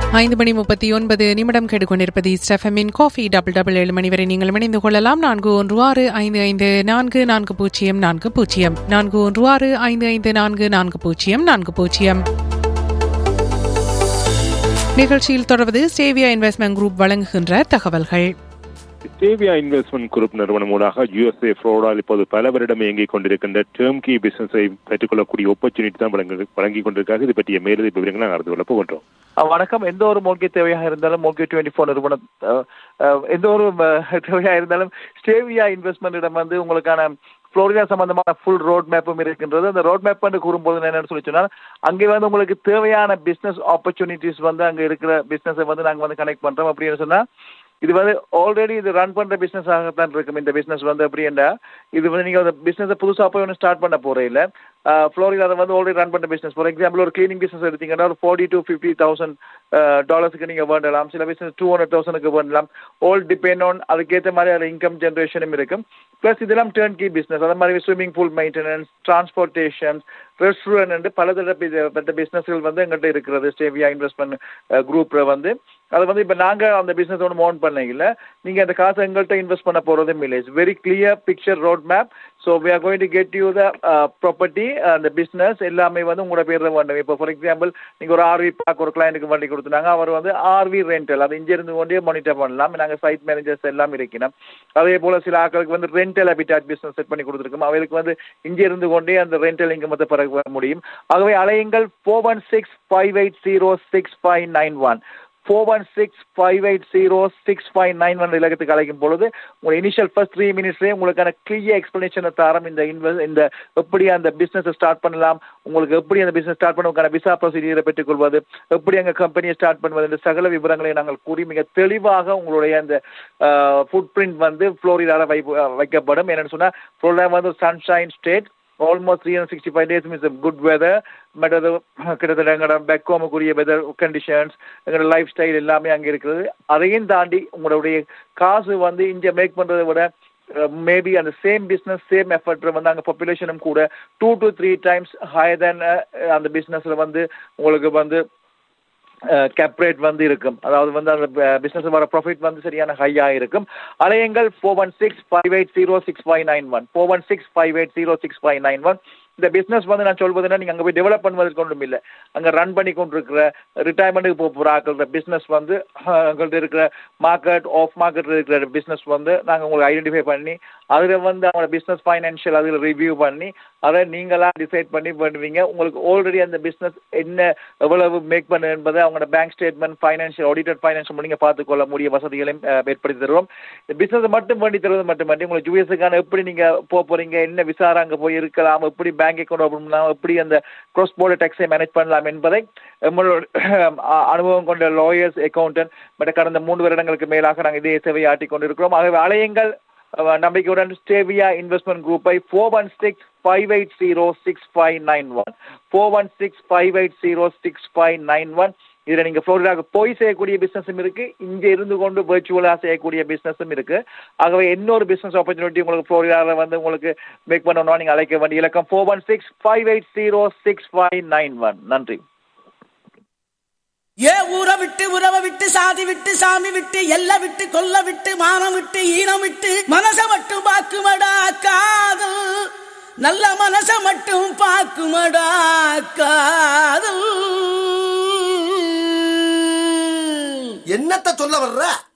ஐந்து மணி முப்பத்தி ஒன்பது நிமிடம் கேட்டுக்கொண்டிருப்பது ஸ்டெஃபமின் காஃபி டபுள் டபுள் ஏழு மணி வரை நீங்கள் இணைந்து கொள்ளலாம் நான்கு ஒன்று ஆறு ஐந்து ஐந்து நான்கு நான்கு பூஜ்ஜியம் நான்கு பூஜ்ஜியம் நான்கு ஒன்று ஆறு ஐந்து ஐந்து நான்கு நான்கு பூஜ்ஜியம் நான்கு பூஜ்ஜியம் நிகழ்ச்சியில் தொடர்வது சேவியா இன்வெஸ்ட்மெண்ட் குரூப் வழங்குகின்ற தகவல்கள் சேவியா இன்வெஸ்ட்மெண்ட் குரூப் நிறுவனம் மூலமாக யுஎஸ்ஏ ஃப்ளோரிடாவில் இப்போது பல வருடம் இயங்கிக் கொண்டிருக்கின்ற டேர்ம் கீ பிசினஸை பெற்றுக்கொள்ளக்கூடிய opportunity தான் வழங்கு வழங்கி கொண்டிருக்காங்க இது பற்றிய மேலதிக விவரங்களை நாங்கள் அறிந்து கொள்ள போகின்றோம் அஹ் வணக்கம் எந்த ஒரு மோல்கே தேவையாக இருந்தாலும் மோல்கே டுவெண்ட்டி ஃபோர் நிறுவனம் அஹ், அஹ், எந்த ஒரு அஹ், தேவையாக இருந்தாலும் ஸ்டேவியா இன்வெஸ்ட்மெண்ட்டிடம் வந்து உங்களுக்கான புளோரிடா சம்பந்தமான ஃபுல் ரோட் மேப்பும் இருக்கின்றது அந்த ரோட் மேப் வந்து கூறும்போது என்னன்னு சொல்லி சொன்னால் அங்கே வந்து உங்களுக்கு தேவையான பிசினஸ் ஆப்பர்ச்சுனிட்டிஸ் வந்து அங்கே இருக்கிற பிசினஸை வந்து நாங்கள் வந்து கனெக்ட் பண்றோம் அப்படின்னு சொன்னா இது வந்து ஆல்ரெடி இது ரன் பண்ற பிசினஸ் ஆகத்தான் இருக்கும் இந்த பிசினஸ் வந்து அப்படின்னா இது வந்து நீங்க அந்த பிசினஸ் புதுசா போய் ஒன்று ஸ்டார்ட் பண்ண போறே இல்ல ஃப்ளோரிடா வந்து ஆல்ரெடி ரன் பண்ற பிசினஸ் ஃபார் எக்ஸாம்பிள் ஒரு கிளீனிங் பிசினஸ் எடுத்தீங்கன்னா ஒரு ஃபார்ட்டி டு ஃபிஃப்டி தௌசண்ட் டாலர்ஸ்க்கு நீங்க வேண்டலாம் சில பிசினஸ் டூ ஹண்ட்ரட் தௌசண்ட்க்கு வேண்டலாம் ஆல் டிபெண்ட் ஆன் அதுக்கேற்ற மாதிரி அதில் இன்கம் ஜென்ரேஷனும் இருக்கும் ப்ளஸ் இதெல்லாம் டேர்ன் கீ பிசினஸ் அது மாதிரி swimming pool maintenance transportation restaurant பல தடப்பட்ட பிசினஸ்கள் வந்து எங்கள்கிட்ட இருக்கிறது ஸ்டேவியா இன்வெஸ்ட்மெண்ட் குரூப்ல வந்து அது வந்து இப்போ நாங்க அந்த பிசினஸ் ஒன்று மோன் பண்ணல நீங்க அந்த காசை எங்கள்கிட்ட இன்வெஸ்ட் பண்ண போறதும் இல்லை it's very clear picture road map so we are going to get you the property அந்த பிசினஸ் எல்லாமே வந்து உங்களோட பேர்ல வேண்டும் இப்போ ஃபார் எக்ஸாம்பிள் நீங்க ஒரு ஆர்வி பார்க்க ஒரு கிளைண்ட்டுக்கு வண்டி கொடுத்துனாங்க அவர் வந்து ஆர்வி ரெண்டல் அது இங்க இருந்து கொண்டே மானிட்டர் பண்ணலாம் நாங்க சைட் மேனேஜர்ஸ் எல்லாம் இருக்கணும் அதே போல சில ஆட்களுக்கு வந்து ரெண்டல் அபிட்டாட் பிசினஸ் செட் பண்ணி கொடுத்துருக்கோம் அவருக்கு வந்து இங்க இருந்து கொண்டே அந்த ரெண்டல் இன்கம் பிறகு வர முடியும் ஆகவே அலையுங்கள் four one six five eight zero six five nine one four one six five eight zero six five nine one இலக்கத்துக்கு அழைக்கும் பொழுது உங்கள் இனிஷியல் ஃபர்ஸ்ட் த்ரீ மினிட்ஸ்லேயே உங்களுக்கான கிளியர் எக்ஸ்பிளனேஷனை தரம் இந்த இன்வெஸ்ட் இந்த எப்படி அந்த பிஸ்னஸை ஸ்டார்ட் பண்ணலாம் உங்களுக்கு எப்படி அந்த பிஸ்னஸ் ஸ்டார்ட் பண்ணுவதற்கான விசா ப்ரொசீஜரை பெற்றுக்கொள்வது எப்படி அங்கே கம்பெனியை ஸ்டார்ட் பண்ணுவது இந்த சகல விவரங்களை நாங்கள் கூறி மிக தெளிவாக உங்களுடைய அந்த ஃபுட் பிரிண்ட் வந்து ஃப்ளோரிடாவில் வை வைக்கப்படும் என்னென்னு சொன்னால் ஃப்ளோரிடா வந்து sunshine state almost three hundred sixty five days means good weather but அது கிட்டத்தட்ட எங்களோட பெக்கோமுக்குரிய வெதர் கண்டிஷன்ஸ் எங்களோட லைஃப் ஸ்டைல் எல்லாமே அங்கே இருக்கிறது அதையும் தாண்டி உங்களுடைய காசு வந்து இங்கே மேக் பண்ணுறதை விட மேபி அந்த சேம் பிஸ்னஸ் சேம் எஃபர்ட் வந்து அங்கே பாப்புலேஷனும் கூட two to three times higher then அந்த பிஸ்னஸில் வந்து உங்களுக்கு வந்து கேப்ரேட் வந்து இருக்கும் அதாவது வந்து அந்த பிசினஸ் வர ப்ராஃபிட் வந்து சரியான ஹையா இருக்கும் அலையங்கள் four one six five eight zero six five nine one four one six five eight zero six five nine one இந்த பிசினஸ் வந்து நான் சொல்வதுன்னா நீங்க அங்க போய் டெவலப் பண்ணுவதற்கு ஒன்றும் இல்லை அங்க ரன் பண்ணி கொண்டு இருக்கிற ரிட்டையர்மெண்ட்டுக்கு போக போகிற ஆக்கள பிசினஸ் வந்து எங்கள்கிட்ட இருக்கிற மார்க்கெட் ஆஃப் மார்க்கெட்ல இருக்கிற பிசினஸ் வந்து நாங்க உங்களுக்கு ஐடென்டிஃபை பண்ணி அதுல வந்து அவங்களோட பிசினஸ் ஃபைனான்ஷியல் அதில் ரிவ்யூ பண்ணி அதை நீங்களா டிசைட் பண்ணி பண்ணுவீங்க உங்களுக்கு ஆல்ரெடி அந்த பிசினஸ் என்ன எவ்வளவு மேக் பண்ணு என்பதை அவங்களோட bank statement financial audited financial நீங்க பார்த்துக்கொள்ள முடிய வசதிகளையும் ஏற்படுத்தி தருவோம் இந்த பிசினஸ் மட்டும் பண்ணி தருவது மட்டுமன்றி உங்களுக்கு யூஎஸ்க்கான எப்படி நீங்க போக போறீங்க என்ன விசாரம் அங்க போய் இருக்கலாம் எப்படி பேங்க் அக்கௌண்ட் ஓபன் பண்ணலாம் எப்படி அந்த cross border டேக்ஸை மேனேஜ் பண்ணலாம் என்பதை நம்மளோட அனுபவம் கொண்ட லாயர்ஸ் அக்கௌண்டன்ட் மற்ற கடந்த மூன்று வருடங்களுக்கு மேலாக நாங்கள் இதே சேவையை ஆட்டிக் கொண்டிருக்கிறோம் ஆகவே அலையுங்கள் நம்பிக்கையுடன் ஸ்டேவியா இன்வெஸ்ட்மெண்ட் குரூப்பை four one six five eight zero six five nine one four one six five eight zero six five nine one இதுல நீங்க ஃப்ளோரிடாவுக்கு போய் செய்யக்கூடிய பிசினஸும் இருக்கு இங்க இருந்து கொண்டு வெர்ச்சுவலா செய்யக்கூடிய பிசினஸும் இருக்கு ஆகவே இன்னொரு பிசினஸ் ஆப்பர்ச்சுனிட்டி உங்களுக்கு ஃப்ளோரிடால வந்து உங்களுக்கு மேக் பண்ணணும் நீங்க அழைக்க வேண்டிய இலக்கம் four one six five eight zero six five nine one நன்றி ஏ ஊரை விட்டு உறவை விட்டு சாதி விட்டு சாமி விட்டு எல்லை விட்டு கொல்ல விட்டு மானம் விட்டு ஈனம் விட்டு மனச மட்டும் பாக்குமடா காதல் நல்ல மனச மட்டும் பாக்குமடா காதல் என்னத்த சொல்ல வர்ற